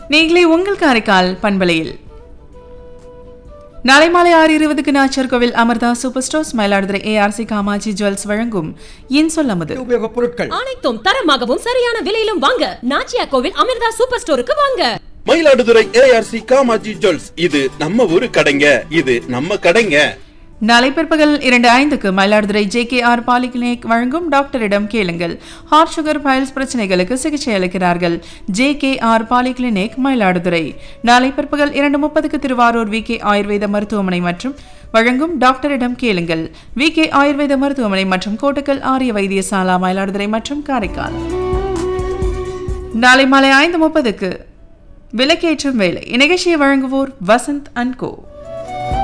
நீங்களே உங்கள் காரைக்கால் பண்பலையில் நாளை மாலை ஆறு இருபதுக்கு Nachiyar Koil Amartha super stores Mayiladuthurai ARC Kamatchi jewels வழங்கும் இன் சொல்லமுது உபயோகப் பொருட்கள் அனைத்தும் தரமாகவும் சரியான விலையிலும் வாங்க நாச்சியா கோவில் அமிர்தா சூப்பர் ஸ்டோருக்கு வாங்க மயிலாடுதுறை ஏஆர்சி காமாஜி ஜுவல்ஸ் இது நம்ம ஊரு கடைங்க இது நம்ம கடைங்க நாளை பிற்பகல் இரண்டு ஐந்துக்கு Mayiladuthurai J K R polyclinic வழங்கும் டாக்டரிடம் கேளுங்கள் ஹார்ட் சுகர் பைல்ஸ் பிரச்சனைகளுக்கு சிகிச்சை அளிக்கிறார்கள் J K R polyclinic Mayiladuthurai நாளை பிற்பகல் இரண்டு முப்பதுக்கு திருவாரூர் வி கே ஆயுர்வேத மருத்துவமனை மற்றும் வழங்கும் டாக்டரிடம் கேளுங்கள் வி கே ஆயுர்வேத மருத்துவமனை மற்றும் கோட்டக்கல் ஆரிய வைத்தியசாலா மயிலாடுதுறை மற்றும் காரைக்கால் நாளை மாலை ஐந்து முப்பதுக்கு விலக்கேற்றும் வேலை இந்நிகழ்ச்சியை வழங்குவோர் வசந்த் அண்ட் கோ